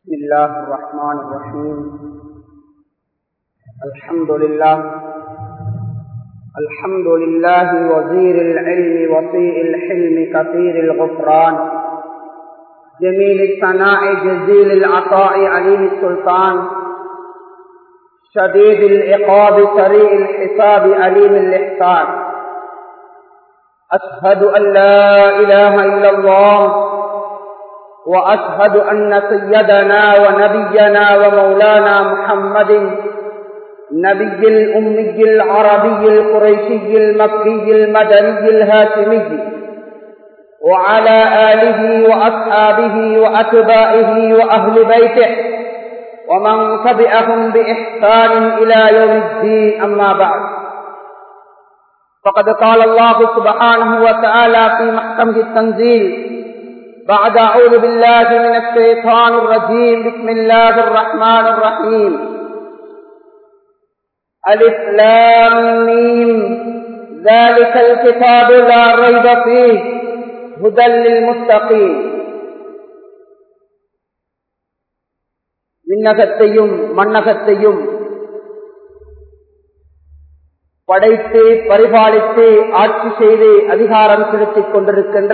بسم الله الرحمن الرحيم الحمد لله الحمد لله وزير العلم وسيء الحلم كثير الغفران جميل الثناء جزيل العطاء عليم السلطان شديد العقاب سريع الحساب عليم الإحسان أشهد أن لا إله إلا الله وأشهد أن سيدنا ونبينا ومولانا محمد نبي الأمي العربي القريشي المكي المدني الهاشمي وعلى آله وأصحابه وأتباعه وأهل بيته ومن تبعهم بإحسان إلى يوم الدين أما بعد فقد قال الله سبحانه وتعالى في محكمه التنزيل بعد أعوذ بالله من الشيطان الرجيم بسم الله الرحمن الرحيم ألف لام ميم ذلك الكتاب لا ريب فيه هدى للمتقين விண்ணகத்தையும் மண்ணகத்தையும் படைத்து பரிபாலித்து ஆட்சி செய்து அதிகாரம் செலுத்திக் கொண்டிருக்கின்ற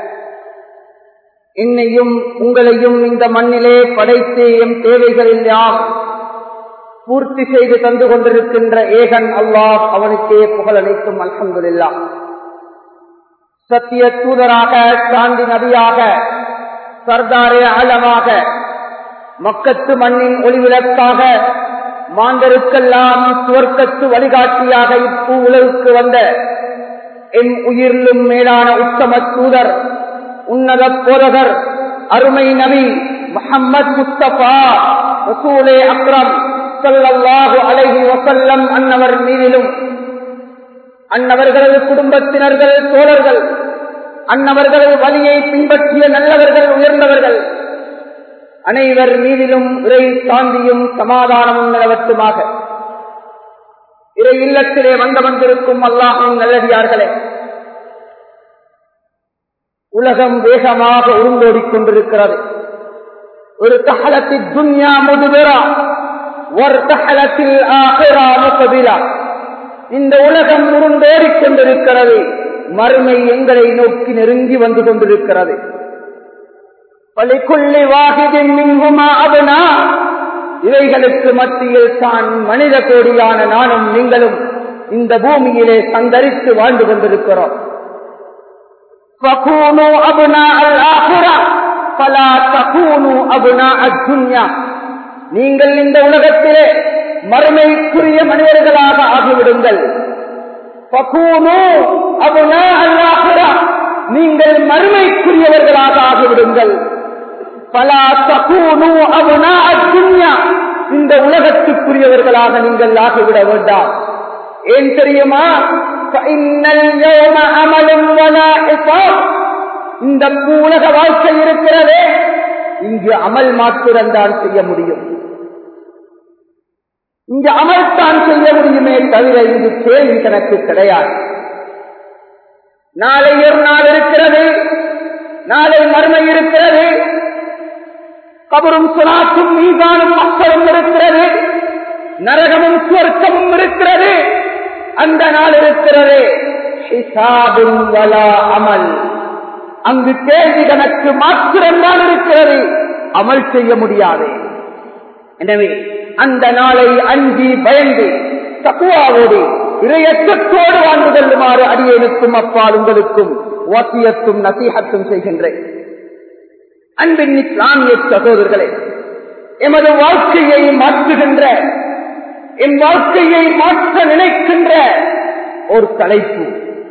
என்னையும் உங்களையும் இந்த மண்ணிலே படைத்து எம் தேவைகளில் யாம் பூர்த்தி செய்து தந்து கொண்டிருக்கின்ற ஏகன் அல்லாஹ் அவனுக்கே புகழ் அனைத்தும் அல்ஹம்துல்லா சத்திய தூதராக சாந்தி நபியாக சர்தாரே ஆழமாக மக்கத்து மண்ணின் ஒளிவிளக்காக மாந்தருக்கெல்லாம் சுவர்க்கத்து வழிகாட்டியாக இப்பூ உலகுக்கு வந்த என் உயிரிலும் மேலான உத்தம தூதர் உன்னத போதகர் அருமை நபி முகம்மது முஸ்தபா ரசூலே அக்ரம் சல்லாஹு அலைஹி வசல்லம் அன்னவர் மீதிலும் அன்னவர்களது குடும்பத்தினர்கள் தோழர்கள் அன்னவர்களது வழியை பின்பற்றிய நல்லவர்கள் உயர்ந்தவர்கள் அனைவர் மீதிலும் இறை சாந்தியும் சமாதானமும் நிலவட்டுமாக இறை இல்லத்திலே வந்த வந்திருக்கும் அல்லாஹும் நல்லடியார்களே உலகம் வேகமாக உருண்டோடிக் கொண்டிருக்கிறது ஒரு தகலத்தில் துன்யா முதுபெறா ஒரு தகலத்தில் ஆகிரா முகபிலா இந்த உலகம் உருண்டோடிக் கொண்டிருக்கிறது மறுமை எங்களை நோக்கி நெருங்கி வந்து கொண்டிருக்கிறது பலிக்குள்ளி வாகிதின் மின்குமா அவனா இவைகளுக்கு மத்தியில் தான் மனித கோடியான நானும் நீங்களும் இந்த பூமியிலே சந்தரித்து வாழ்ந்து கொண்டிருக்கிறோம் فكونوا أبناء الآخرة فلا تكونوا أبناء الدنيا நீங்கள் இந்த உலகத்திலே மறுமைக்குரிய மனிதர்களாக ஆகிவிடுங்கள் நீங்கள் மறுமைக்குரியவர்களாக ஆகிவிடுங்கள் பலா தகூனு அபுனா அத்துன்யா இந்த உலகத்துக்குரியவர்களாக நீங்கள் ஆகிவிட வேண்டாம் ஏன் தெரியுமா இந்த உலக வாழ்க்கை இருக்கிறதே இங்கு அமல் மாத்திரம்தான் செய்ய முடியும் இங்கு அமல் தான் செய்ய முடியுமே தவிர இங்கு கேள்வி கணக்கு கிடையாது நாளை ஒரு நாள் இருக்கிறது நாளை மறுமை இருக்கிறது கபரும் சுனாக்கும் மீதானும் மக்களும் இருக்கிறது நரகமும் சுவர்க்கமும் இருக்கிறது அந்த நாள் இருக்கிறது அமல் அங்கு கேள்வி கணக்கு மாத்திரம்தான் இருக்கிறது அமல் செய்ய முடியாது எனவே அந்த நாளை அஞ்சி பயந்து தக்குவாவோடு இரையற்றத்தோடு வாழ்ந்து கொள்ளுமாறு அடியேனுக்கும் அப்பால் உங்களுக்கும் ஓசியத்தும் நசீகத்தும் செய்கின்றேன் அன்பின் இஸ்லாமிய சகோதரர்களே எமது வாழ்க்கையை மாற்றுகின்ற என் வாழ்க்கையை மாற்ற நினைக்கின்ற ஒரு தலைப்பு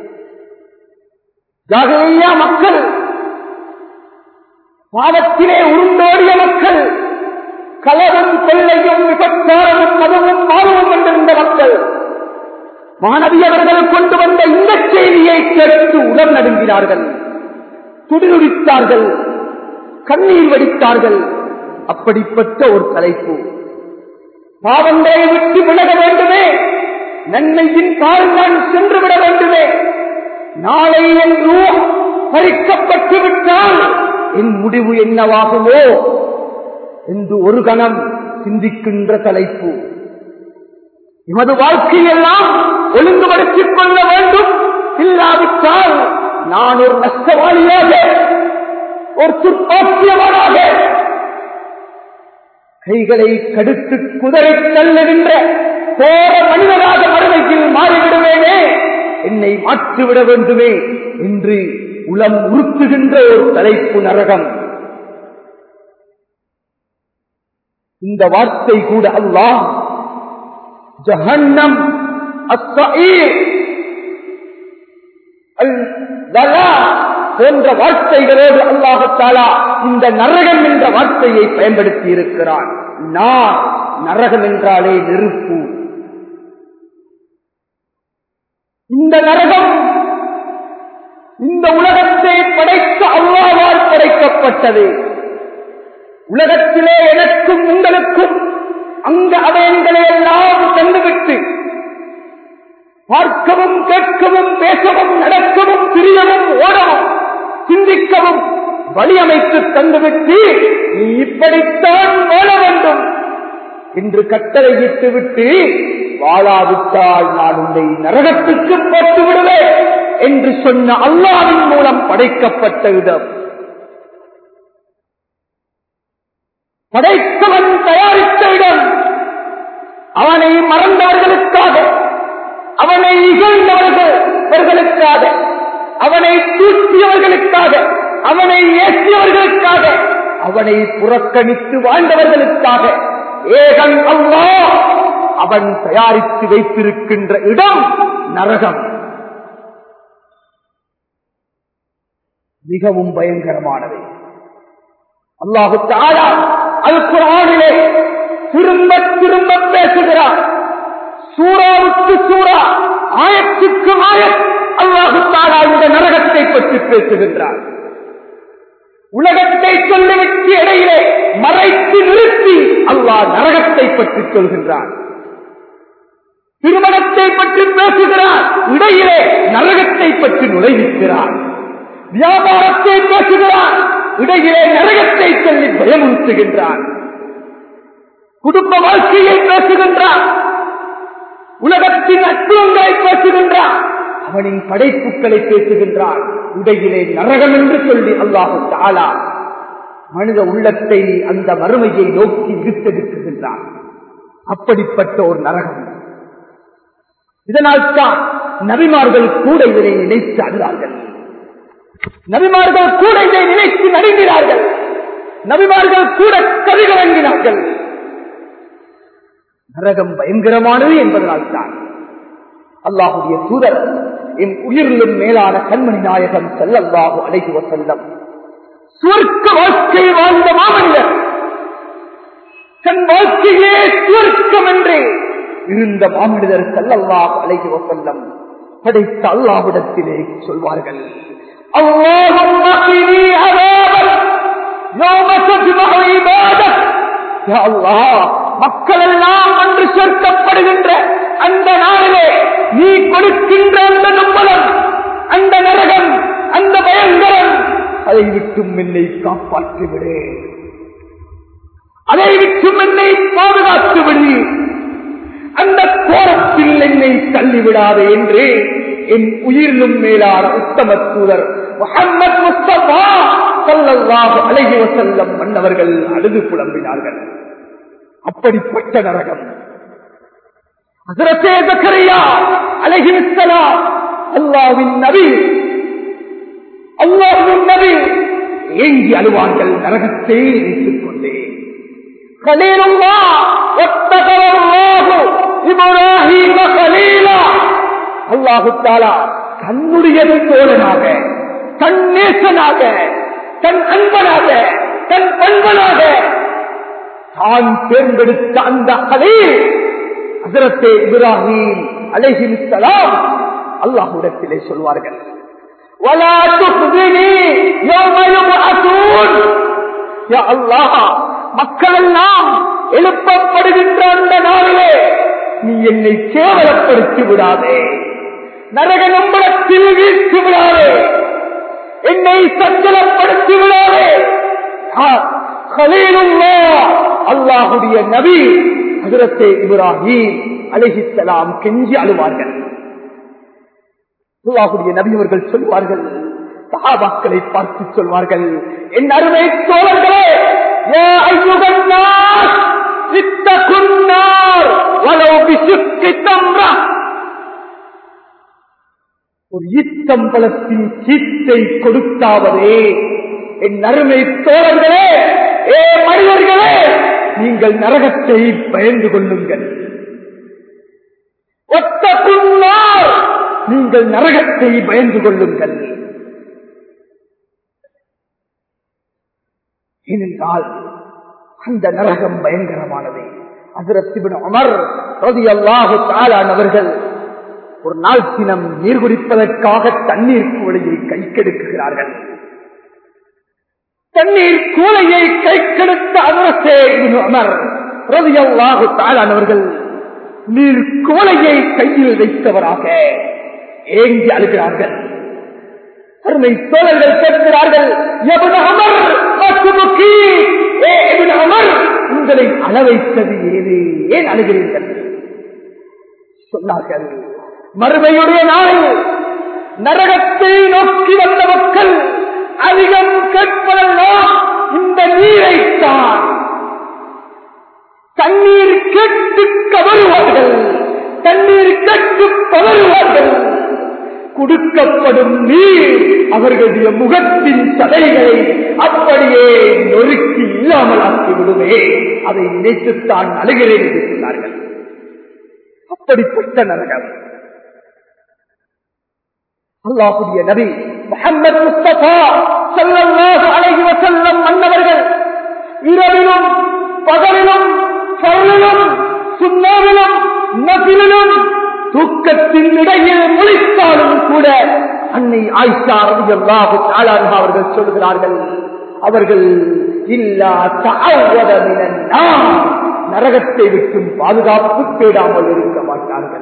ஜாகிரியா மக்கள் பாவத்திலே உருண்டோடிய மக்கள் கலவும் கொள்ளையும் விபச்சாரமும் மதமும் மாறவும் கொண்டிருந்த மக்கள் மாணவி அவர்கள் கொண்டு வந்த இந்த செய்தியை கேட்டு உடல் நடுங்கினார்கள் துடிதுடித்தார்கள் கண்ணீர் வடித்தார்கள் அப்படிப்பட்ட ஒரு தலைப்பு பாவங்களை விட்டு விலக வேண்டுமே நன்மையின் பால்தான் சென்று விட வேண்டுமே நாளை என் ரூஹ் பறிக்கப்பட்டு விட்டால் என் முடிவு என்னவாகுமோ என்று ஒரு கணம் சிந்திக்கின்ற தலைப்பு எமது வாழ்க்கையெல்லாம் ஒழுங்குபடுத்திக் கொள்ள வேண்டும் இல்லாவிட்டால் நான் ஒரு நஷ்டவாளியாக ஒரு துர்ப்பாக்கியவனாக கைகளை கடுத்து குதிரை தள்ளுகின்ற கோர மனிதனாக மறுமையில் மாறிவிடுவேனே என்னை மாற்றிவிட வேண்டுமே என்று உளம் உறுத்துகின்ற ஒரு தலைப்பு நரகம் இந்த வார்த்தை கூட அல்லாஹ் ஜஹன்னம் அஸ்ஸஈர் அல் லலா போன்ற வார்த்தைகளோடு அல்லாஹத்தாலா இந்த நரகம் என்ற வார்த்தையை பயன்படுத்தி இருக்கிறான் நான் நரகம் என்றாலே நெருப்பு இந்த நரகம் இந்த உலகத்தை படைத்த அல்லாவால் படைக்கப்பட்டது உலகத்திலே எனக்கும் உங்களுக்கும் அங்க அவயங்களை எல்லாம் தந்துவிட்டு பார்க்கவும் கேட்கவும் பேசவும் நடக்கவும் பிரியவும் ஓடவும் சிந்திக்கவும் வழியமைத்து தந்துவிட்டு நீ இப்படித்தான் வாழ வேண்டும் என்று கட்டளையிட்டு விட்டு வாழாவிட்டால் நான் உன்னை நரகத்துக்கு போட்டு விடுவேன் என்று சொன்ன அல்லாவின் மூலம் படைக்கப்பட்ட இடம் படைத்தவன் தயாரித்த இடம் அவனை மறந்தவர்களுக்காக அவனை இகழ்ந்தவர்களுக்காக அவனை தூக்கியவர்களுக்காக அவனை ஏற்றியவர்களுக்காக அவனை புறக்கணித்து வாழ்ந்தவர்களுக்காக ஏகன் அல்லா அவன் தயாரித்து வைத்திருக்கின்ற இடம் நரகம் மிகவும் பயங்கரமானது அல்லாஹு தாரா அது குரானிலே திரும்ப திரும்ப பேசுகிறார் சூறாவுக்கு சூறா ஆயத்துக்கு ஆயத் அல்லாஹு தாரா இந்த நரகத்தை பற்றி பேசுகின்றார் உலகத்தை சொல்லிவிட்டு இடையிலே மறைத்து நிறுத்தி அல்லாஹ் நரகத்தை பற்றி சொல்கின்றார் திருமணத்தை பற்றி பேசுகிறார் இடையிலே நரகத்தை பற்றி நுழைவிக்கிறார் வியாபாரத்தை பேசுகிறார் இடையிலே நரகத்தை சொல்லி பயமுறுத்துகின்றார் குடும்ப வாழ்க்கையை பேசுகின்றார் உலகத்தின் அற்புதங்களை பேசுகின்றார் அவனின் படைப்புகளை பேசுகின்றான் இடையிலே நரகம் என்று சொல்லி அல்லாஹு தாலா மனித உள்ளத்தை அந்த வறுமையை நோக்கி விருத்தெடுக்குகின்றான் அப்படிப்பட்ட ஒரு நரகம் இதனால் தான் நபிமார்கள் கூட இதனை நினைத்து அழுதார்கள் நபிமார்கள் கூட இதை நினைத்து நடுங்கிறார்கள் நபிமார்கள் கூட கதிகலங்கினார்கள் நரகம் பயங்கரமானது என்பதனால் தான் அல்லாஹுடைய தூதர் என் உயிரிலும் மேலான கண்மணி நாயகம் செல்லல்லாஹு அழைத்து செல்லம் சுவர்க்க வாழ்க்கை வாழ்ந்த மாமனிதர் தன் வாழ்க்கையே சுவர்க்கம் என்று இருந்த மாமனிதர் செல்லல்லாஹு அழைத்து செல்லம் படைத்த அல்லாஹ்விடத்திலே சொல்வார்கள் اللهم قني عذابك يوم تجمع عبادك يا الله மக்கள் எல்லாம் ஒன்று சேர்க்கப்படுகின்ற அந்த நாளிலே நீ கொடுக்கின்ற அந்த நம்பலம் அந்த நரகம் அந்த பயங்கரம் அதை விட்டும் என்னை காப்பாற்றி விடு அதை விட்டும் என்னை பாதுகாத்து விடு அந்த கோரத்தில் என்னை தள்ளிவிடாது என்று என் உயிரிலும் மேலான உத்தம தூதர் முகமது முஸ்தபா சல்லல்லாஹு அலைஹி வஸல்லம் மன்னவர்கள் அழுது புலம்பினார்கள் அப்படிப்பட்ட நரகம் ஹஜரத்தே ஜக்கரியா அலைஹிஸ்ஸலாம் அல்லாஹ்வின் நபி அல்லாஹ்வின் நபி ஏங்கி அழுவார்கள் நரகத்தை நினைத்துக் கொண்டே கலீலுல்லா ஒத்தகவல்லாஹு இப்ராஹீம கலீலா அல்லாஹு தாலா தன்னுடைய தோழனாக தன் நேசனாக தன் அன்பனாக தன் பண்பனாக தான் தேர்ந்தெடுத்த அந்த கலீல் ஹசரத்தே இப்ராஹிம் அலைஹிஸ்ஸலாம் அல்லாஹ்விடத்திலே சொல்வார்கள் ولا تخزني يوم يبعثون يا الله மக்கள் எல்லாம் எழுப்பப்படுகின்ற அந்த நாளிலே நீ என்னை கேவலப்படுத்தி விடாதே நரக நம்பளத்தில் வீழ்த்தி விடாதே என்னை சஞ்சலப்படுத்தி விடாதே கலீலுல்லா அல்லாஹுடைய நபி ஹஜரத்தே இப்ராஹிம் அலைஹிஸ்ஸலாம் கெஞ்சி அழுவார்கள் அல்லாஹுடைய நபி அவர்கள் சொல்வார்கள் சஹாபாக்களை பார்த்து சொல்வார்கள் என் அருமை தோழர்களே யா அய்யுகன் நாஸ் இத்தகுன் நார் வலவ் பிசுக்கி தம்ரா ஒரு ஈத்தம்பலத்தின் சீட்டை கொடுத்தாவதே என் அருமை தோழர்களே ஏ மனிதர்களே நீங்கள் நரகத்தை பயந்து கொள்ளுங்கள் ஒத்த புன்னார் நீங்கள் நரகத்தை பயந்து கொள்ளுங்கள் ஏனென்றால் அந்த நரகம் பயங்கரமானது அதிரத்திபின் அமர் ரதி அல்லாஹு தாளானவர்கள் ஒரு நாள் தினம் நீர் குடிப்பதற்காக தண்ணீர் கூலையை கை கெடுக்குகிறார்கள் தண்ணீர் கூலையை கை கெடுத்த அதரசே அமர் ரதி அல்லாஹு தாளானவர்கள் நீர் கோலையை கையில் வைத்தவராக ஏங்கி அழுகிறார்கள் அருமை தோழர்கள் கேட்கிறார்கள் எவன் அமர் அசுமுகி ஏ எவன் அமர் உங்களை அளவைத்தது ஏது ஏன் அழுகிறீர்கள் சொன்னார்கள் மறுமையுடைய நாள் நரகத்தை நோக்கி வந்த மக்கள் அதிகம் கேட்பதெல்லாம் இந்த நீரைத்தான் தண்ணீர் கேட்டு கவருவார்கள் தண்ணீர் கேட்டு பவருவார்கள் கொடுக்கப்படும் நீர் அவர்களுடைய முகத்தின் தடைகளை அப்படியே நொறுக்கி இல்லாமல் ஆக்கி விடுமே அதை நினைத்துத்தான் அழுகிறேன் என்று சொன்னார்கள் அப்படிப்பட்ட நரகம் அல்லாஹுடைய நபி முகமது முஸ்தபா ஸல்லல்லாஹு அலைஹி வஸல்லம் மன்னவர்கள் இரவிலும் பகலிலும் பகலிலும் சுண்ணாவிலும் நபிலும் தூக்கத்தின் இடையில் முழித்தாலும் கூட அன்னை ஆயிஷா ரலியல்லாஹு தஆலா அன்ஹா அவர்கள் சொல்கிறார்கள் அவர்கள் இல்லா தஅவத மினன் நார் நரகத்தை விட்டும் பாதுகாப்பு தேடாமல் இருக்க மாட்டார்கள்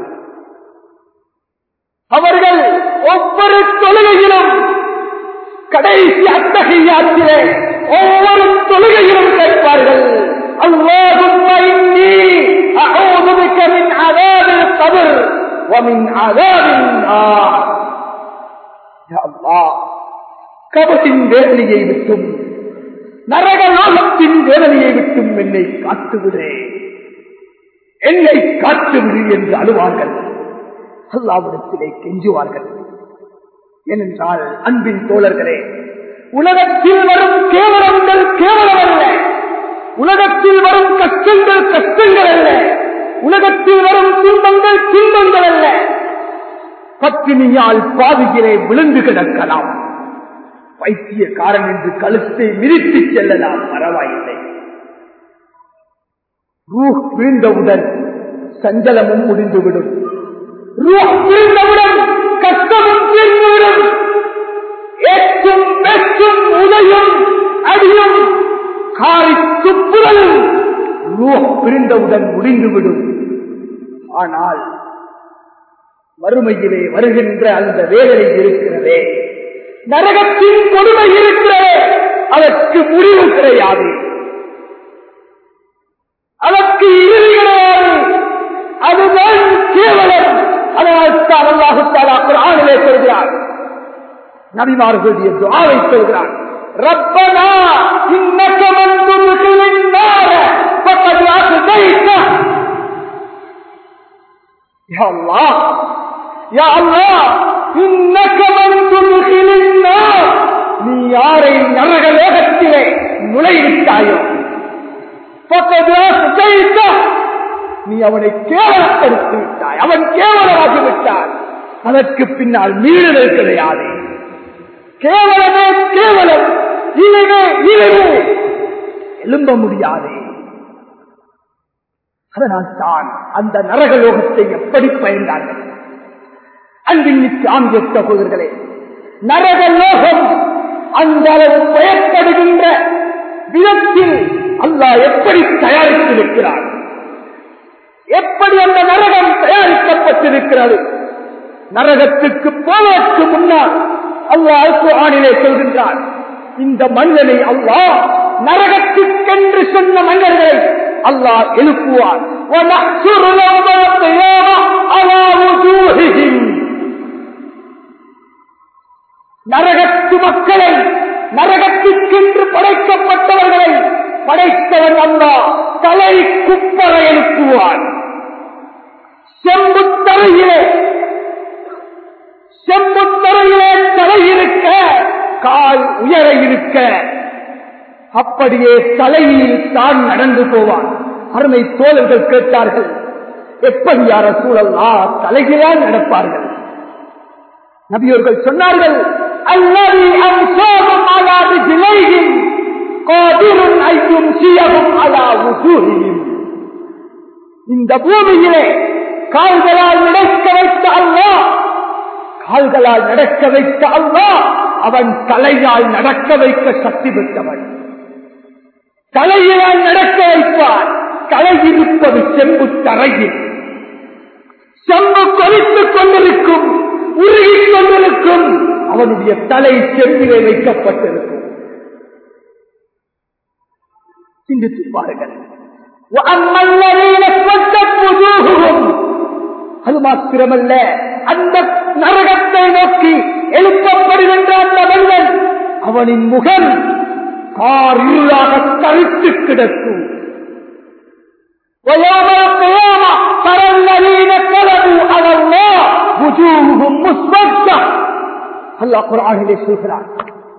அவர்கள் ஒவ்வொரு தொழுகையிலும் கடைசி அத்தகையாத்திலே ஒவ்வொரு தொழுகையிலும் கேட்பார்கள் اللهم إني أعوذ بك من عذاب القبر ومن عذاب النار يا الله கபத்தின் வேதனையை விட்டும் நரக நாகத்தின் வேதனையை விட்டும் என்னை காட்டுவிடே என்னை காட்டுவிடு என்று அழுவார்கள் அல்லாவிடத்திலே கெஞ்சுவார்கள் ஏனென்றால் அன்பின் தோழர்களே உலகத்தில் வரும் கேவலங்கள் கேவலம் அல்ல உலகத்தில் வரும் கஷ்டங்கள் கஷ்டங்கள் அல்ல உலகத்தில் வரும் துன்பங்கள் துன்பங்கள் அல்ல பத்தினியால் பாதியிலே விழுந்து கிடக்கலாம் பைத்தியக்காரன் என்று கழுத்தை மிரித்து செல்லலாம் பரவாயில்லை ரூஹ் வீழ்ந்தவுடன் சஞ்சலமும் முடிந்துவிடும் ரூஹ் வீழ்ந்தவுடன் கஷ்டமும் தீர்ந்துவிடும் ஏற்றும் பெற்றும் உதயும் அடியும் காரி துப்புரலும் ரூஹ் பிரிந்தவுடன் முடிந்துவிடும் ஆனால் மறுமையிலே வருகின்ற அந்த வேதனை இருக்கிறதே நரகத்தின் கொடுமை இருக்கிறதே அதற்கு முடிவு கிடையாது அதற்கு இறுதி கிடையாது அதுதான் கேவலம் அதனால் தான் அல்லாஹுத்தாலா குரானிலே சொல்கிறார் நபிமார்களுடைய துவாவை சொல்கிறார் ربنا إنك من تدخل النار فقد أخذيته يا الله يا الله إنك من تدخل النار நீ யாரை நரக லோகத்திலே நுழைவிட்டாயோ فقد أخذيته நீ அவனை கேவலப்படுத்தி விட்டாய் அவன் கேவலமாகி விட்டான் அதற்கு பின்னால் மீறுதல் கிடையாது கேவலமே கேவலம் இழிவே இழிவு எழும்ப முடியாது அதனால் தான் அந்த நரகலோகத்தை எப்படி பயந்தார்கள் அன்பின் ஆங்கிய சகோதரர்களே நரகலோகம் அந்த அளவு பயப்படுகின்ற விதத்தில் அல்லாஹ் எப்படி தயாரித்திருக்கிறார் எப்படி அந்த நரகம் தயாரிக்கப்பட்டிருக்கிறது நரகத்துக்கு போவதற்கு முன்னால் அல்லாஹ் ஆணிலே சொல்கின்றார் இந்த மனிதனை அல்லாஹ் நரகத்திற்கென்று சொன்ன மன்னர்களை அல்லாஹ் எழுப்புவார் وَنَحْشُرُ يَوْمَ الْقِيَامَةِ عَلَى وُجُوهِهِمْ நரகத்து மக்களை நரகத்திற்கென்று படைக்கப்பட்டவர்களை படைத்தவன் அல்லா தலை குப்பர எழுப்புவான் செம்புத்தரையிலே செம்புத்தரையிலே தலை இருக்க கால் உயர இருக்க அப்படியே தலையில் தான் நடந்து போவான் அருமை தோழர்கள் கேட்டார்கள் எப்படி யார சூழல்லா தலைகளால் நடப்பார்கள் நபியோர்கள் சொன்னார்கள் அல்லது அம்சாவும் அலாது விலையும் காதிரும் ஐயும் சீயவும் அலா உசூரியும் இந்த பூமியிலே கால்களால் நடக்க வைத்த அல்லா கால்களால் நடக்க வைத்த அல்லா அவன் தலையால் நடக்க வைக்க சக்தி பெற்றவன் தலையிலால் நடக்க வைப்பார் தலையிருப்பது செம்பு தரையில் செம்பு கொதித்துக் கொண்டிருக்கும் உருகிக் கொண்டிருக்கும் அவனுடைய தலை செம்பிலே வைக்கப்பட்டிருக்கும் சிந்தித்து பாருங்கள் وَأَمَّا الَّذِينَ اسْوَدَّتْ وُجُوهُهُمْ அது மாத்திரமல்ல அந்த நரகத்தை நோக்கி எழுப்பப்படுகின்ற அந்த மனிதன் அவனின் முகம் கார் இருளாக கருத்து கிடக்கும் ويوم القيامة ترى الذين كذبوا على الله وجوههم مسودة அல்லாஹ் குரானிலே சொல்கிறார்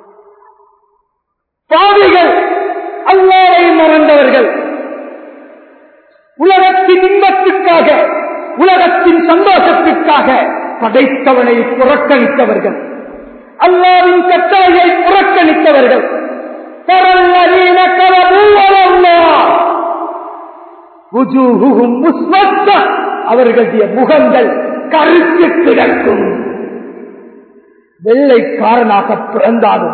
பாவிகள் அல்லாரை மறந்தவர்கள் உலகத்தின் இன்பத்துக்காக உலகத்தின் சந்தோஷத்துக்காக படைத்தவனை புறக்கணித்தவர்கள் அல்லாவின் கட்டளையை புறக்கணித்தவர்கள் தரல்லதீன கலபூ அலல்லாஹ் வுஜூஹுஹும் முஸ்வத்த அவர்களுடைய முகங்கள் கருத்து கிடக்கும் வெள்ளைக்காரனாக பிறந்தாலும்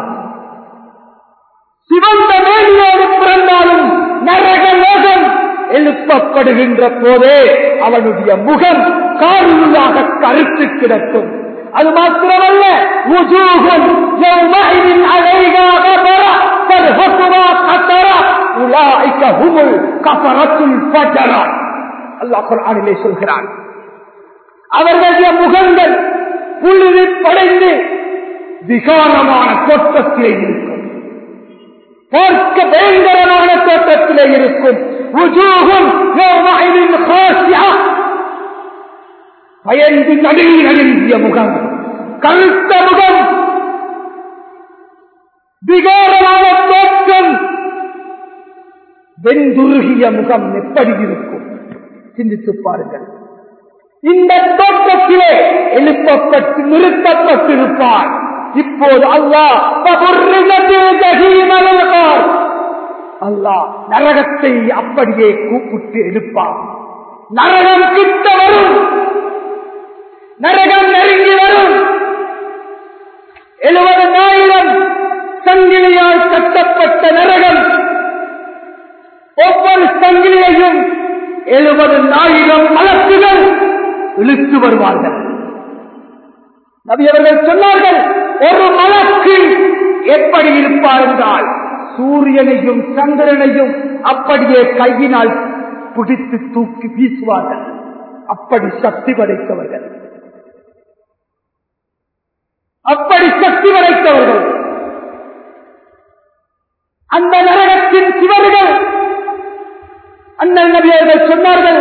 சிவந்த மேலியோடு பிறந்தாலும் நரக லோகம் எழுப்பப்படுகின்ற போதே அவனுடைய முகம் காரணமாக கருத்து கிடக்கும் அது மாத்திரமல்ல உஜூகம் யௌமஇதின் அலைகா கபர தர்ஹகுமா கதர உலாயிக ஹுமுல் கஃபரத்துல் ஃபஜர அல்லாஹ் குர்ஆனிலே சொல்கிறான் அவர்களுடைய முகங்கள் புழுதி படைந்து விகாரமான தோற்றத்திலே இருக்கும் பார்க்க பயங்கரமான தோற்றத்திலே இருக்கும் உஜூகும் யௌமஇதின் காசியா பயந்து நடுங்கி நடுங்கிய முகம் கருத்த முகம் விகாரமான தோற்றம் வெந்துருகிய முகம் எப்படி இருக்கும் சிந்தித்து பாருங்கள் இந்த தோற்றத்திலே எழுப்பப்பட்டு நிறுத்தப்பட்டிருப்பார் இப்போது அல்லாஹ் அல்லாஹ் நரகத்தை அப்படியே கூப்பிட்டு எடுப்பார் நரகம் கிட்ட வரும் நரகம் நெருங்கி வரும் எழுபதாயிரம் சங்கிலியால் கட்டப்பட்ட நரகம் ஒவ்வொரு சங்கிலியையும் எழுபது ஆயிரம் மலக்குகள் இழுத்து வருவார்கள் நபி அவர்கள் சொன்னார்கள் ஒரு மலக்கு எப்படி இருப்பார் என்றால் சூரியனையும் சந்திரனையும் அப்படியே கையினால் பிடித்து தூக்கி வீசுவார்கள் அப்படி சக்தி படைத்தவர்கள் அப்படி சக்தி படைத்தவர்கள் அந்த நரகத்தின் சிவர்கள் அந்த நபியர்கள் சொன்னார்கள்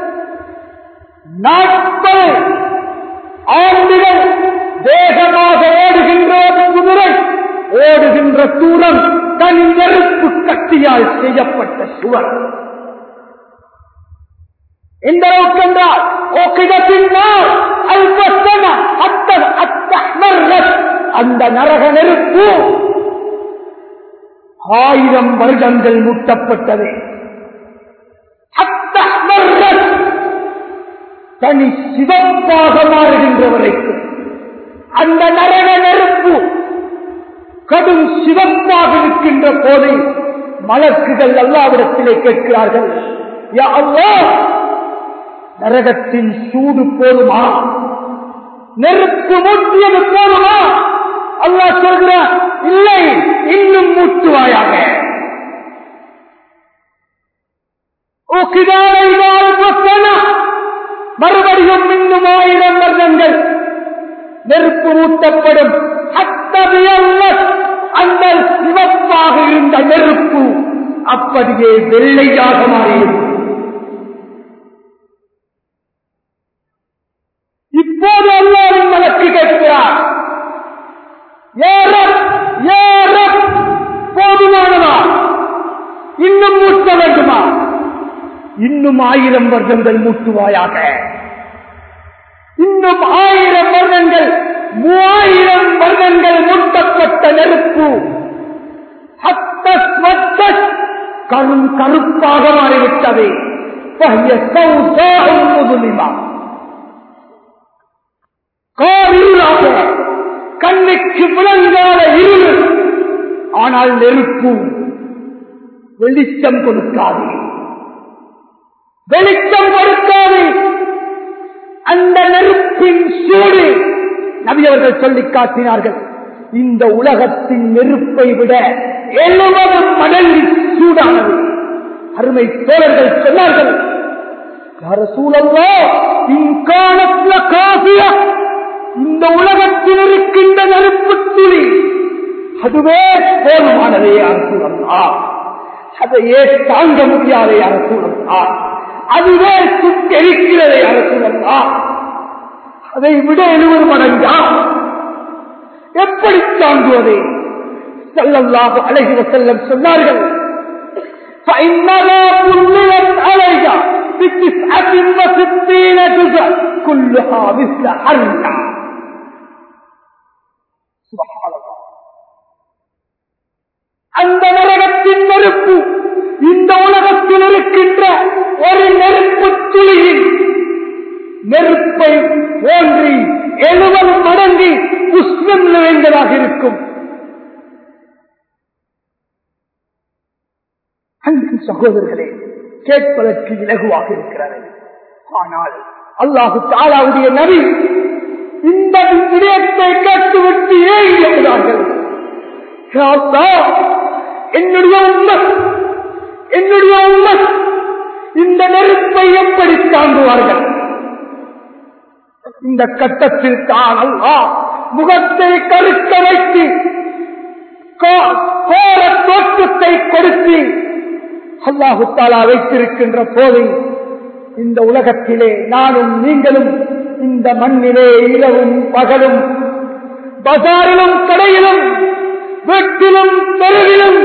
நாற்பது ஆண்டுகள் வேகமாக ஓடுகின்ற ஒரு குதிரை ஓடுகின்ற தூரம் தனி நெருப்பு கட்டியால் செய்யப்பட்ட சுவர் எந்த அளவுக்கு என்றால் ஓக்கிடத்தினால் அல்பத்தன அத்த அத்தமர் அந்த நரக நெருப்பு ஆயிரம் வருடங்கள் மூட்டப்பட்டது அத்தமர் தனி சிவப்பாக மாறுகின்ற வரைக்கும் அந்த நரக நெருப்பு கடும் சிவப்பாக இருக்கின்ற போது மலக்குகள் அல்லாவிடத்திலே கேட்கிறார்கள் யா அல்லாஹ் நரகத்தின் சூடு போதுமா நெருப்பு மூட்டியது போதுமா அல்லாஹ் சொல்கிறார் இல்லை இன்னும் மூட்டுவாயாக மறுபடியும் இன்னும் ஆயிரம் வருடங்கள் நெருப்பு ஊட்டப்படும் அந்த சிவப்பாக இருந்த நெருப்பு அப்படியே வெள்ளையாக மாறியது இப்போது அல்லாவின் மலக்கு கேட்கிறார் ஏற ஏற போதுமானதா இன்னும் மூட்ட வேண்டுமா இன்னும் ஆயிரம் வருடங்கள் மூட்டுவாயாக இன்னும் ஆயிரம் வருடங்கள் மூவாயிரம் வருடங்கள் மூட்டப்பட்ட நெருப்பு கரும் கருப்பாக மாறிவிட்டது காரிருளாக கண்ணுக்கு விளங்காத இருள் ஆனால் நெருப்பு வெளிச்சம் கொடுக்காது வெளிச்சம் கொடுக்காது அந்த நெருப்பின் சூடு நபியவர்கள் சொல்லி காட்டினார்கள் இந்த உலகத்தின் நெருப்பை விட எழுபது மடங்கு சூடானது அருமை தோழர்கள் சொன்னார்கள் சூழல்லோ இன்காலத்துல காசியா இந்த உலகத்தில் இருக்கின்ற நெருப்பு துளி அதுவே போதுமானதே அரசூழல்லா அதையே தாங்க முடியாதே அரசூழல்லா அதுவே சுட்டெரிக்கிறதே அரசூழல்லா அதை விட எழுபது மடங்கா எப்படி தாங்குவதே செல்லல்லாக அழகிற செல்லம் சொன்னார்கள் فإنما كلت عليها بتسعة وستين جزء كلها مثل حرة سبحان الله அந்த நரகத்தின் நெருப்பு இந்த உலகத்தில் இருக்கின்ற ஒரு நெருப்பு துளியில் நெருப்பை ஓன்றி எழுபது மடங்கு புஷ்பம் நிறைந்ததாக இருக்கும் அன்பின் சகோதரர்களே கேட்பதற்கு இலகுவாக இருக்கிறது ஆனால் அல்லாஹு தாலாவுடைய நபி இந்த விடயத்தை கேட்டுவிட்டு ஏன் எழுதார்கள் என்னுடைய உண்மை என்னுடைய உண்மை இந்த நெருப்பை எப்படி தாங்குவார்கள் இந்த கட்டத்தில் தான் அல்லா முகத்தை கருக்க வைத்து கோர தோற்றத்தை கொடுத்து அல்லாஹு தாலா வைத்திருக்கின்ற போது இந்த உலகத்திலே நானும் நீங்களும் இந்த மண்ணிலே இரவும் பகலும் பஜாரிலும் கடையிலும் வீட்டிலும் தெருவிலும்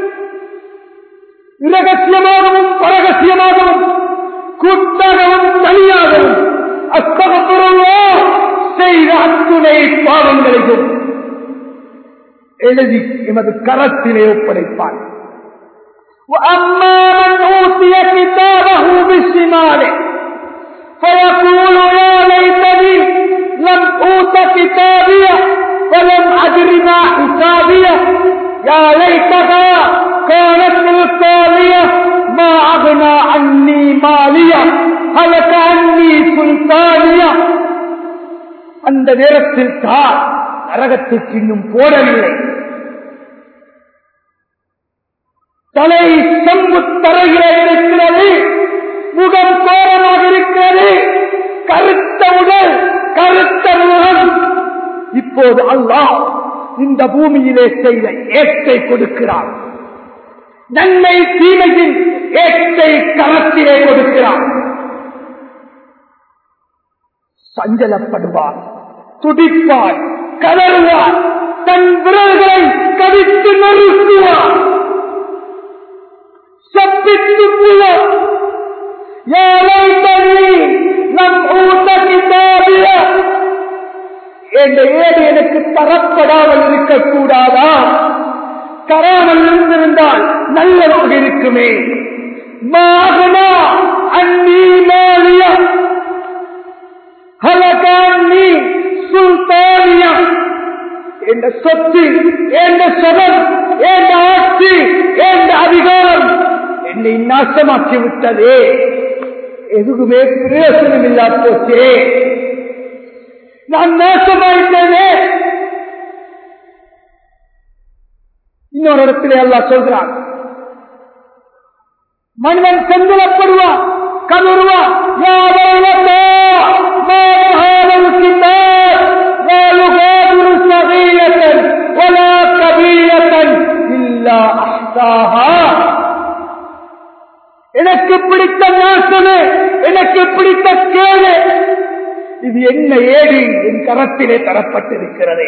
இரகசியமாகவும் பரகசியமாகவும் கூட்டாகவும் தனியாகவும் அத்தகப்புறவோ செய்த அத்துணை பாவங்களையும் எழுதி எமது கரத்திலே ஒப்படைப்பான் وأما من أوتي كتابه بالشماله فيقول يا ليتني لم أوت كتابيه ولم أدر ما حسابيه يا ليتها كانت القاضية ما أغنى عني مالية هلك عني سلطانية அந்த நேரத்தில் தான் நரகத்துக்கு இன்னும் போடவில்லை தலை செம்பு தரையில இருக்கிறது முகம் கோரமாக இருக்கிறது கருத்த உடல் கருத்த முகம் இப்போது அல்லாஹ் இந்த பூமியிலே செய்த ஏற்றை கொடுக்கிறார் நன்மை தீமையின் ஏற்றை கரத்திலே கொடுக்கிறார் சஞ்சலப்படுவார் துடிப்பார் கதறுவார் தன் விரல்களை கவித்து நொறுக்குவார் சப்பித்து புவர் ஏழை தண்ணி நம் ஊட்ட கிட்டாபிய என்ற ஏடு எனக்கு தரப்படாமல் இருக்கக்கூடாதா தராமல் இருந்திருந்தால் நல்லதாக இருக்குமே மாகனா அன்னி மாலியா ஹலகான்னி சுல்தானியா என்ற சொத்து என்ற சுகம் என்ற ஆட்சி என்ற அதிகாரம் என்னை நாசமாக்கி விட்டதே எதுவுமே பிரயோசனம் இல்லா போச்சே நான் நாசமாயிட்டேனே இன்னொரு இடத்துல எல்லாம் சொல்றான் மனிதன் செந்திலப்படுவான் கதறுவான் யா வைலத்தா மா ஹாதல் கிதாப் லா யுகாதிரு சகீரத்தன் வலா கபீரத்தன் இல்லா அஹ்சாஹா எனக்கு பிடித்த நாசமே எனக்கு பிடித்த கேடு இது என்ன ஏடி என் கரத்திலே தரப்பட்டிருக்கிறது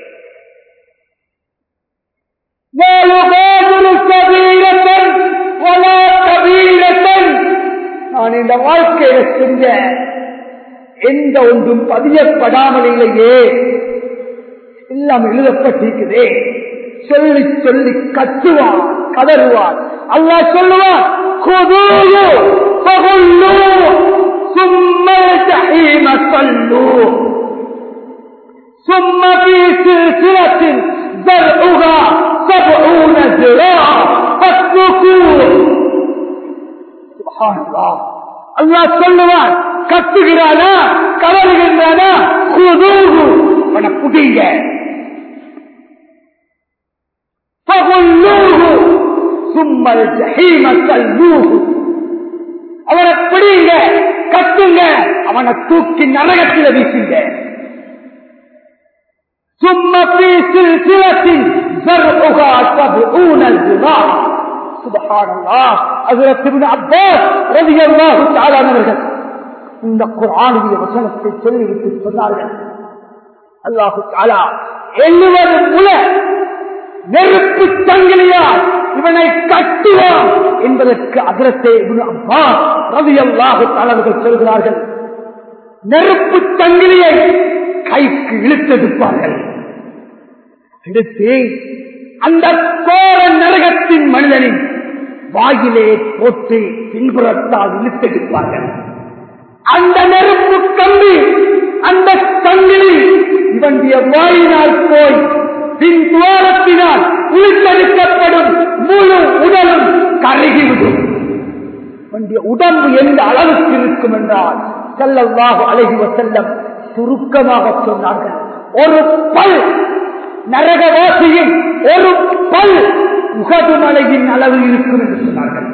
لا يغادر صغيرة ولا كبيرة நான் இந்த வாழ்க்கையில செஞ்ச எந்த ஒன்றும் பதியப்படாமல் இல்லையே எல்லாம் எழுதப்பட்டிருக்குதே சொல்லி சொல்லி கத்துவான் கதறுவான் அல்லாஹ் சொல்லுவான் خذوه فغلوه ثم الجحيم صلوه ثم في سلسلة زرعها سبعون ذراعا فاسلكوه سبحان الله அல்லாஹ் சொல்லுவான் கத்துகிறானா கவருகின்றானா குதூகு அவனை புடிங்க فغلوه ثم الجحيم صلوه அவனை பிடிங்க கத்துங்க அவனை தூக்கி நரகத்தில் வீசுங்க ثم في سلسلة زرعها سبعون ذراع سبحان الله حضرت ابن عباس رضي الله تعالى عنه இந்த குரானுடைய வசனத்தை சொல்லிவிட்டு சொன்னார்கள் அல்லாஹு தாலா எழுவது முல நெருப்பு சங்கிலியா இவனை கட்டுவான் என்பதற்கு அகரத்தை அப்பா ரவி அல்லாஹு தாலவர்கள் சொல்கிறார்கள் நெருப்பு சங்கிலியை கைக்கு இழுத்தெடுப்பார்கள் எடுத்து அந்த கோர நரகத்தின் மனிதனின் வாயிலே போட்டு பின்புறத்தால் இழுத்தெடுப்பார்கள் அந்த நெருப்பு கம்பி அந்த சங்கிலி இவனுடைய வாயினால் போய் பின் துவாரத்தினால் இழுத்தெடுக்கப்படும் முழு உடலும் கருகிவிடும் இவனுடைய உடம்பு எந்த அளவுக்கு இருக்கும் என்றால் செல்லவாக அழகி செல்லம் சுருக்கமாக சொன்னார்கள் ஒரு பல் நரகவாசியின் ஒரு பல் முகதுமலையின் அளவு இருக்கும் என்று சொன்னார்கள்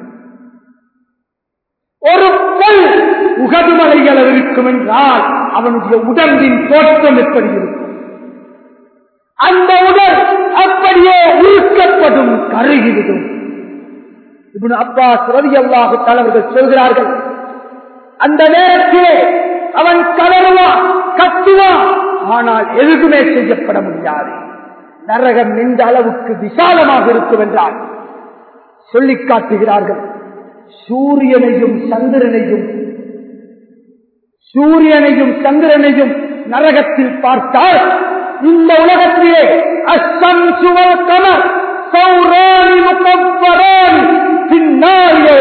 ஒரு பல் உகதுமலை அளவு இருக்கும் என்றால் அவனுடைய உடம்பின் தோற்றம் எப்படி இருக்கும் அந்த உடல் அப்படியே உருக்கப்படும் கருகிவிடும் இப்படி அப்பா சுரதி அல்லாஹு தலைவர்கள் சொல்கிறார்கள் அந்த நேரத்திலே அவன் கலருவான் கத்துவான் ஆனால் எதுவுமே செய்யப்பட முடியாது நரகம் எந்த அளவுக்கு விசாலமாக இருக்கும் என்றால் சொல்லிக் காட்டுகிறார்கள் சூரியனையும் சந்திரனையும் சூரியனையும் சந்திரனையும் நரகத்தில் பார்த்தால் இந்த உலகத்திலே அஸ்தம் சுவர் கமர் சௌராணி முகப்பராணி பின்னாடியே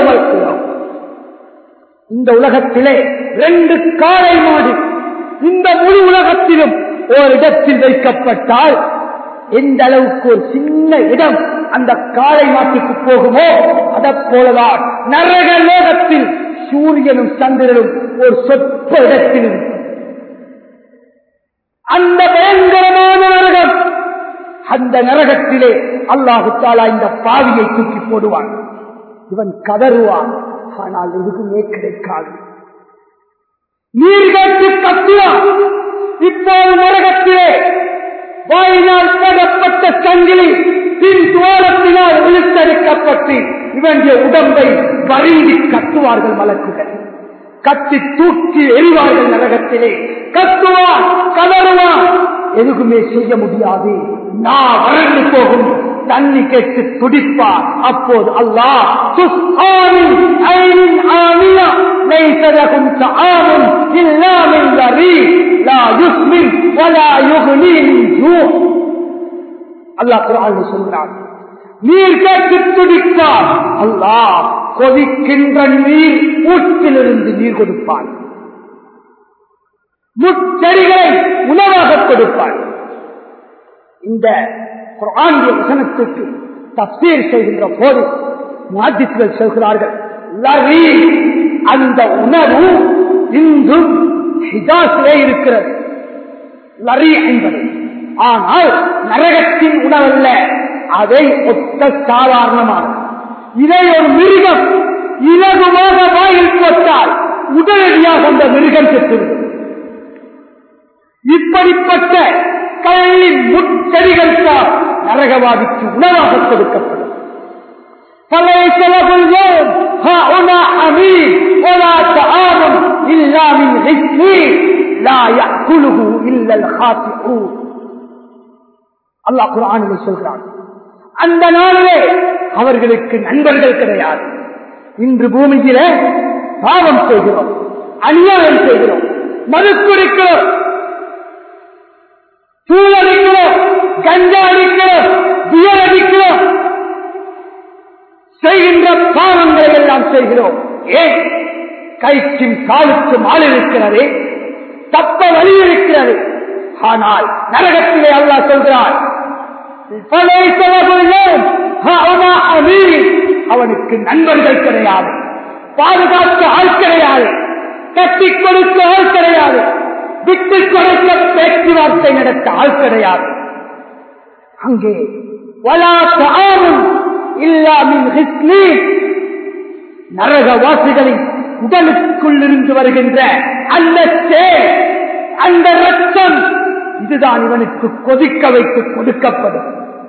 இந்த உலகத்திலே ரெண்டு காளை மாடு இந்த முழு உலகத்திலும் ஒரு இடத்தில் வைக்கப்பட்டால் எந்த அளவுக்கு ஒரு சின்ன இடம் அந்த காளை மாட்டுக்கு போகுமோ அதை போலதான் நரக லோகத்தில் சூரியனும் சந்திரனும் ஒரு சொற்ப இடத்தில் இருக்கும் அந்த பயங்கரமான நரகம் அந்த நரகத்திலே அல்லாஹு தாலா இந்த பாவியை தூக்கி போடுவான் இவன் கதறுவான் ஆனால் எதுவுமே கிடைக்காது நீர் கேட்டு கத்தினான் இப்போது நரகத்திலே வாயினால் போடப்பட்ட சங்கிலி பின் துவாரத்தினால் இழுத்தெடுக்கப்பட்டு இவனுடைய உடம்பை வருந்தி கத்துவார்கள் மலக்குகள் கத்தி தூக்கி எறிவார்கள் நரகத்திலே கத்துவான் கதறுவான் எதுக்குமே செய்ய முடியாது நான் வறண்டு போகும் தண்ணி கேட்டு துடிப்பார் அப்போது அல்லாஹ் சுஸ்ஆனின் ஐனின் ஆனியா ليس لكم طعام إلا من ضريع لا يسمن ولا يغني من جوع அல்லாஹ் குரான் சொல்றான் நீர் கேட்டு துடிப்பார் அல்லாஹ் கொதிக்கின்ற நீர் ஊற்றிலிருந்து நீர் கொடுப்பான் முச்செடிகளை உணவாக கொடுப்பான் இந்த குரானிய வசனத்துக்கு தப்சீர் செய்கின்ற போது மாதித்துகள் சொல்கிறார்கள் லரி அந்த உணவு இன்றும் ஹிஜாஸிலே இருக்கிறது லரி என்பது ஆனால் நரகத்தின் உணவல்ல அதை ஒத்த சாதாரணமான இதை ஒரு மிருகம் இலகுவாக வாயில் போட்டால் உடனடியாக அந்த மிருகம் செத்துவிடும் இப்படிப்பட்ட கள்ளி முச்செடிகள் தான் நரகவாதிக்கு உணவாக கொடுக்கப்படும் فليس له اليوم هؤلاء حميم ولا طعام إلا من غسلين لا يأكله إلا الخاطئون அல்லாஹ் குரானில் சொல்கிறான் அந்த நாளிலே அவர்களுக்கு நண்பர்கள் கிடையாது இன்று பூமியில பாவம் செய்கிறோம் அநியாயம் செய்கிறோம் மது குடிக்கிறோம் சூழலிக்கிறோம் கஞ்சா அடிக்கிறோம் பியர் அடிக்கிறோம் செய்கின்ற பாவங்களை எல்லாம் செய்கிறோம் ஏன் கைக்கும் காலுக்கும் ஆள் இருக்கிறது தப்ப வழி இருக்கிறது ஆனால் நரகத்திலே அல்லாஹ் சொல்கிறார் فليس له اليوم هؤلاء أمين. அவனுக்கு நண்பர்கள் கிடையாது பாதுகாக்க ஆள் கிடையாது கட்டி கொடுக்க ஆள் கிடையாது விட்டு கொடுக்க பேச்சுவார்த்தை நடத்த ஆள் கிடையாது அங்கே வலா தாமும் இல்லாமின் நரகவாசிகளின் உடலுக்குள் இருந்து வருகின்ற அந்த சேர் அந்த ரத்தம் இதுதான் இவனுக்கு கொதிக்க வைத்து கொடுக்கப்படும்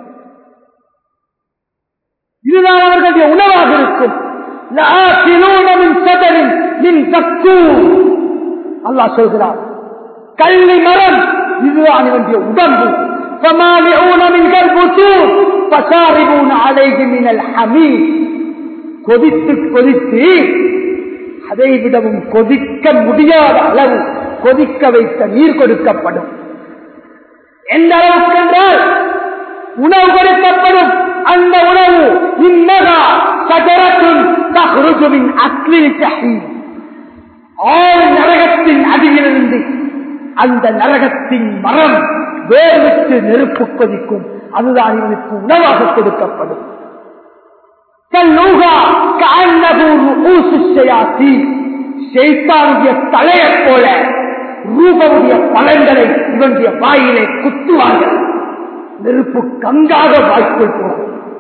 இதுதான் அவர்களுடைய உணவாக இருக்கும் لآكلون من سدر من زقوم. அல்லாஹ் சொல்கிறார் கள்ளி மரம் இதுதான் இவனுடைய உடம்பு فمالئون من البطون فشاربون عليه من الحميم கொதித்து கொதித்து அதை விடவும் கொதிக்க முடியாத அளவு கொதிக்க வைத்த நீர் கொடுக்கப்படும் எந்த அளவுக்கு என்றால் உணவு கொடுக்கப்படும் அந்த உணவு இன்னகா சகரத்தும் தகுருஜுவின் அக்லில் ஜஹீம் ஆறு நரகத்தின் அடியிலிருந்து அந்த நரகத்தின் மரம் வேறுவிட்டு நெருப்பு கொதிக்கும் அதுதான் இவனுக்கு உணவாக கொடுக்கப்படும் கல்லூகா காண்ணபூர் ஊசு செய்யாத்தி செய்தானுடைய தலையைப் போல ரூபமுடைய பலன்களை இவனுடைய வாயிலே குத்துவார்கள் நெருப்பு கங்காக வாய்க்குள் போகும்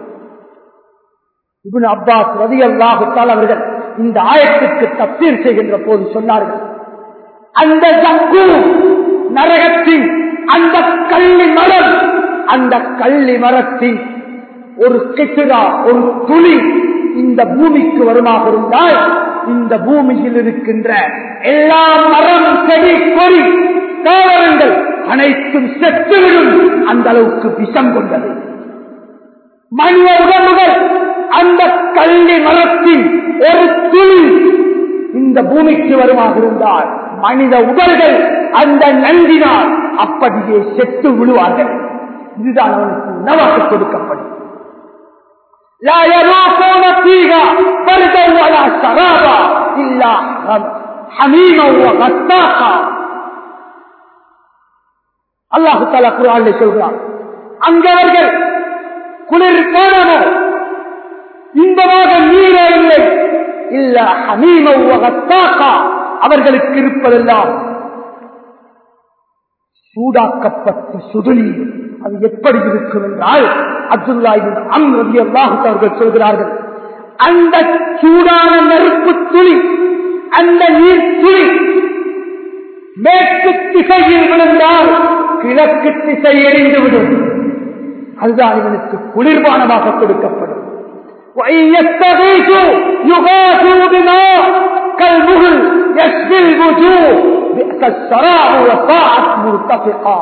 இவன் அப்பாஸ் ரவி அல்லாஹுத்தால் அவர்கள் இந்த ஆயத்துக்கு தப்பீர் செய்கின்ற போது சொன்னார்கள் அந்த ஜக்கு நரகத்தின் அந்த கள்ளி மரம் அந்த கள்ளி மரத்தின் ஒரு கிட்டுரா ஒரு துளி இந்த பூமிக்கு வருமாக இருந்தால் இந்த பூமியில் இருக்கின்ற எல்லா மரம் செடி கொடி தாவரங்கள் அனைத்தும் செத்துவிடும் அந்த அளவுக்கு விஷம் கொண்டது மனித உடம்புகள் அந்த கள்ளி மரத்தின் ஒரு துளி இந்த பூமிக்கு வருமாக இருந்தால் மனித உடல்கள் அந்த நந்தினால் அப்படியே செத்து விழுவார்கள் இதுதான் அவனுக்கு உணவாக கொடுக்கப்படும் لا يذوقون فيها بردا ولا شرابا إلا حميما وغساقا அல்லாஹு தாலா குரான் சொல்கிறான் அங்கவர்கள் குளிர் காணமோ இன்பமாக நீரோ இல்லை இல்ல ஹமீமத்தாக்கா அவர்களுக்கு இருப்பதெல்லாம் சூடாக்கப்பட்ட சுதுளி அது எப்படி இருக்கும் என்றால் அப்துல்லாஹின் அம் ரவி அல்லாஹு அவர்கள் சொல்கிறார்கள் அந்த சூடான நெருப்பு துளி அந்த நீர் துளி மேற்கு திசையில் விழுந்தால் கிழக்கு திசை எரிந்துவிடும் அதுதான் இவனுக்கு குளிர்பானமாக கொடுக்கப்படும் وإن يستغيثوا يغاثوا بماء كالمهل يشفي الوجوه بئس الشراب وساعت مرتفقا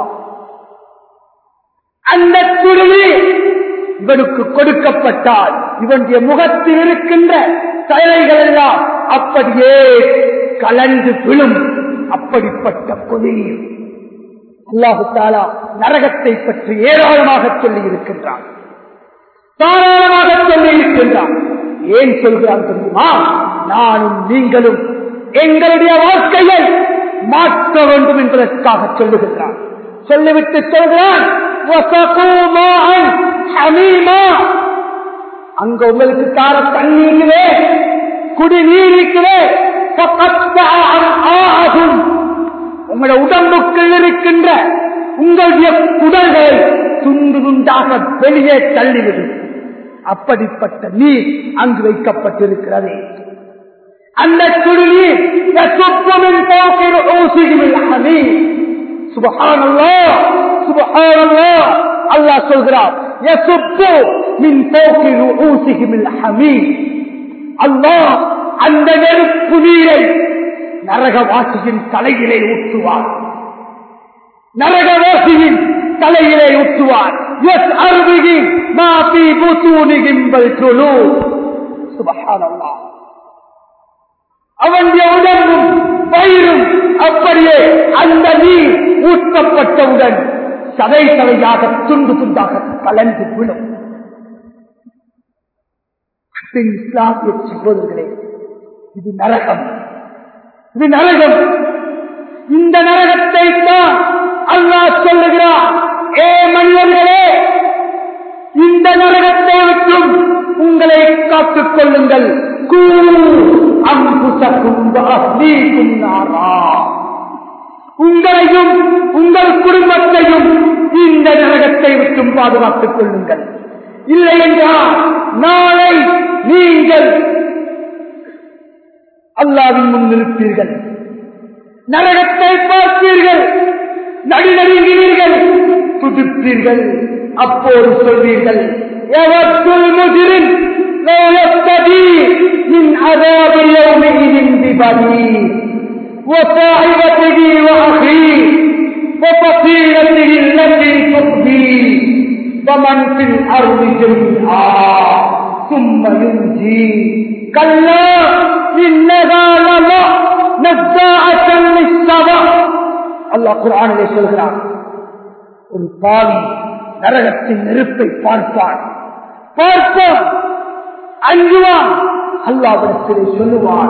அந்த துருளி இவனுக்கு கொடுக்கப்பட்டால் இவனுடைய முகத்தில் இருக்கின்ற செயலைகள் எல்லாம் அப்படியே கலந்து விழும் அப்படிப்பட்ட கொதியும் அல்லாஹு தாலா நரகத்தை பற்றி ஏராளமாக சொல்லி இருக்கின்றான் தாராளமாக சொல்லி இருக்கின்றான் ஏன் சொல்கிறான் தெரியுமா நானும் நீங்களும் எங்களுடைய வாழ்க்கையை மாற்ற வேண்டும் என்பதற்காக சொல்லுகின்றான் சொல்லிவிட்டு சொல்கிறான் அங்க உங்களுக்கு தார தண்ணி இருக்குதே குடிநீர் இருக்குதே ஆகும் உங்களுடைய உடம்புக்குள் இருக்கின்ற உங்களுடைய குடல்களை துண்டு துண்டாக வெளியே தள்ளிவிடும் அப்படிப்பட்ட நீர் அங்கு வைக்கப்பட்டிருக்கிறது அந்த சுடுநீர் يصبمن فوق رؤوسهم الحميم سبحان الله سبحان الله الله சொல்கிறார் يصب من فوق رؤوسهم الحميم அல்லாஹ் அந்த நெருப்பு நீரை நரகவாசியின் தலையிலே ஊற்றுவார் நரகவாசியின் தலையிலே ஊற்றுவார் எஸ் அருவிகி மாபி புத்தூனிகின் பல்குழு சுபஹானல்லாஹ் அவனுடைய உடம்பும் பயிரும் அப்படியே அந்த நீர் ஊற்றப்பட்டவுடன் சதை தலையாக துண்டு துண்டாக கலந்து விடும் இஸ்லாமிய சகோதரர்களே இது நரகம் இது நரகம் இந்த நரகத்தை தான் அல்லாஹ் சொல்லுகிறார் ஏ மனிதர்களே இந்த நரகத்தை விட்டும் உங்களை காத்துக் கொள்ளுங்கள் கூ அம்புசக்கும் அஹ்லீக்கும் நாரா உங்களையும் உங்கள் குடும்பத்தையும் இந்த நரகத்தை விட்டும் பாதுகாத்துக் கொள்ளுங்கள் இல்லை என்றால் நாளை நீங்கள் அல்லாவின் முன் நிறுத்தீர்கள் நரகத்தை பார்ப்பீர்கள் நடுநடுங்கிறீர்கள் துடிப்பீர்கள் அப்போது சொல்வீர்கள் எவற்றுள் முதிரின் لو يفتدي من عذاب يومئذ ببنيه وصاحبته واخيه وفصيلته التي تؤذيه ومن في الارض جميعا ثم ينجي كلا انها لظى نزاعة للسبع الله قرآن சொல்கிறார் ஒரு பாவி நரகத்தின் நெருப்பை பார்ப்பான் பார்ப்பான் அஞ்சுவான் அல்லாவிடத்திலே சொல்லுவான்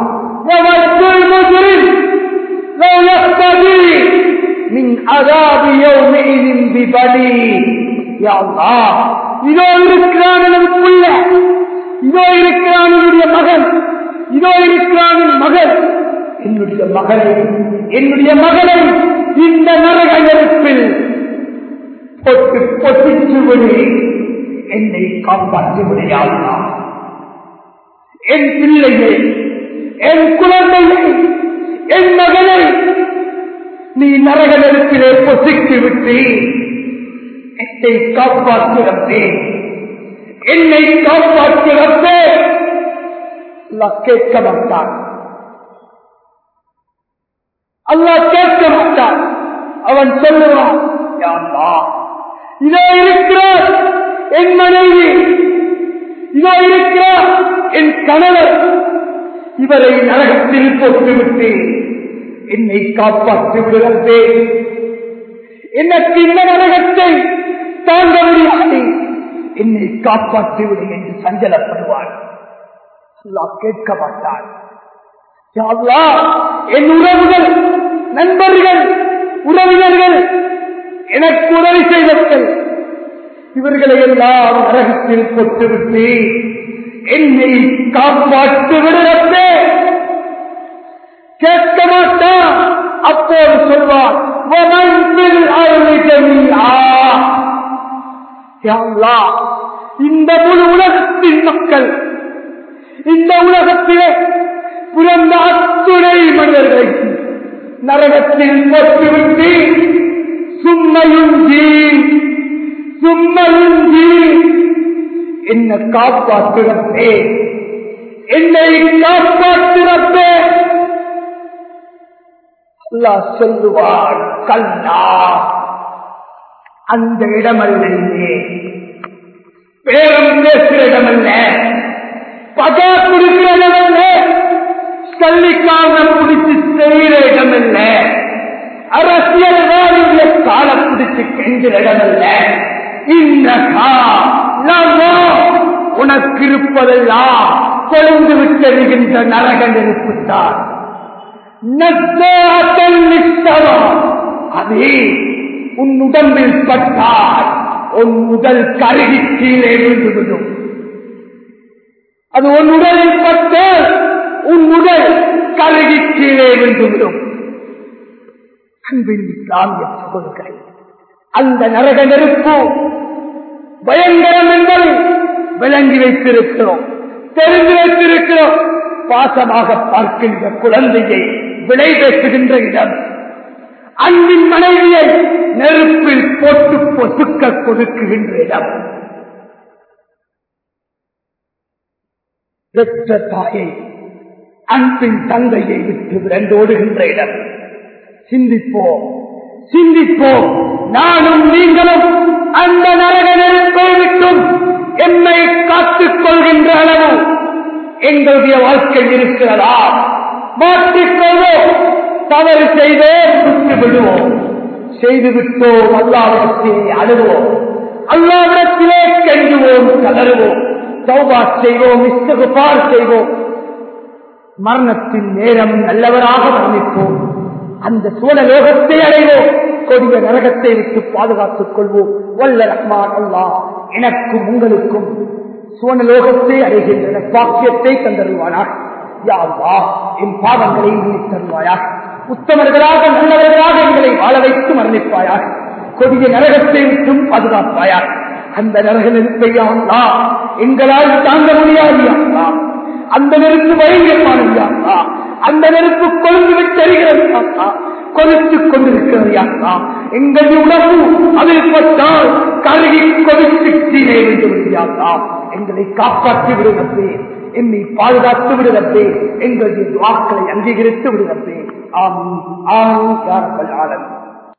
لو يقتدي من عذاب يومئذ ببني يا الله இதோ இருக்கிறான் எனது புள்ள இதோ இருக்கிறான் என்னுடைய மகன் இதோ இருக்கிறான் என் மகள் என்னுடைய மகளை என்னுடைய மகளை இந்த நரக நெருப்பில் பொட்டு பொட்டிச்சு விடு என்னை காப்பாற்றி விடையாளா என் பிள்ளையை என் குழந்தையை என் மகனை நீ நரக நெருப்பிலே பொசித்து விட்டு என்னை காப்பாற்றுகிறே என்னை காப்பாற்றுகிறே கேட்க மாட்டான் அல்லாஹ் கேட்க மாட்டான் அவன் சொல்லுவான் இதோ இருக்கிறார் என் மனைவி இதோ இருக்கிறார் என் கணவர் இவரை நரகத்தில் போட்டுவிட்டு என்னை காப்பாற்றி விடுகிறதே எனக்கு இந்த நரகத்தை தாங்க முடியாது என்னை காப்பாற்றி விடு என்று சஞ்சலப்படுவார் அல்லாஹ் கேட்க மாட்டார் யா அல்லாஹ், என் உறவுகள் நண்பர்கள் உறவினர்கள் எனக்கு உதவி செய்தவர்கள் இவர்களை எல்லாம் நரகத்தில் கொட்டுவிட்டு என்னை காப்பாற்று விடுகிறதே கேட்க மாட்டான் அப்போது சொல்வார் "வமன் ஃபில் அர்தி ஜமீஆ." யா அல்லாஹ், இந்த முழு உலகத்தின் மக்கள் இந்த உலகத்திலே பிறந்த அத்துணை மனிதர்களை நரகத்தில் போட்டுவிட்டு சும்மையுஞ்சி சும்மையுஞ்சி என்ன காப்பாற்றுகிறதே என்னை காப்பாற்றுகிறதே அல்லாஹ் சொல்லுவார் கல்லா அந்த இடமல்ல பேரம் பேசுகிற இடமல்ல பகா குடிக்கிற இடமல்ல கல்விக்காக பிடிச்சு செய்கிற இடமல்ல அரசியல்வாதிகளை கால பிடிச்சு கெஞ்சிற இடமல்ல இந்த உனக்கு இருப்பதெல்லாம் கொழுந்து விட்டெழுகின்ற நரக நெருப்புத்தான் நத்தாத்தல் நித்தவம். அது உன் உடம்பில் பட்டால் உன் உடல் கருகி கீழே விழுந்துவிடும் அது உன் உடலில் பட்டால் உன் உடல் கருகி கீழே விழுந்துவிடும் அன்பின் இஸ்லாமிய சகோதரர்களே அந்த நரக நெருப்பு பயங்கரம் என்பதை விளங்கி வைத்திருக்கிறோம் தெரிந்து வைத்திருக்கிறோம் பாசமாக பார்க்கின்ற குழந்தையை விலை பேசுகின்ற இடம் அன்பின் மனைவியை நெருப்பில் போட்டு பொசுக்க கொடுக்குகின்ற இடம் பெற்ற தாயை அன்பின் தந்தையை விட்டு விரண்டோடுகின்ற இடம் சிந்திப்போம் சிந்திப்போம் நானும் நீங்களும் அந்த நரக நெருப்பை விட்டும் என்னை காத்துக் கொள்கின்ற அளவு எங்களுடைய வாழ்க்கை இருக்கிறதா மாற்றிக்கொள்வோம் தவறு செய்தோம் விட்டு விடுவோம் செய்து விட்டோம் அல்லாவிடத்திலே அழுவோம் அல்லாவிடத்திலே கெஞ்சுவோம் கலருவோம் சௌபா செய்வோம் இஸ்தகுபார் செய்வோம் மரணத்தின் நேரம் நல்லவராக மரணிப்போம் அந்த சூழலோகத்தை அடைவோம் கொடிய நரகத்தை விட்டு பாதுகாத்துக் கொள்வோம் வல்ல ரஹ்மான் அல்லா எனக்கும் உங்களுக்கும் சுவனலோகத்தை அடைகின்ற பாக்கியத்தை தந்தருவானாக யாவா என் பாவங்களை நீ தருவாயா உத்தமர்களாக நல்லவர்களாக எங்களை வாழ வைத்து மரணிப்பாயாக கொடிய நரகத்தை விட்டும் பாதுகாப்பாயா அந்த நரக நெருப்பையா எங்களால் தாங்க முடியாது அல்லா அந்த நெருப்பு பயங்கரமானது அந்த நெருப்பு கொழுந்து விட்டறிகிறது கொதித்துக் கொண்டிருக்கிறது யாரா எங்கள் உணவு அதில் பட்டால் கருகி கொதித்து கீழே விட்டு விடுகிறாரா எங்களை காப்பாற்றி விடுகிறப்பே என்னை பாதுகாத்து விடுகிறப்பே எங்களுடைய வாக்களை அங்கீகரித்து விடுகிறப்பே ஆமீன் ஆமீன் யாரப்பல் ஆனந்த்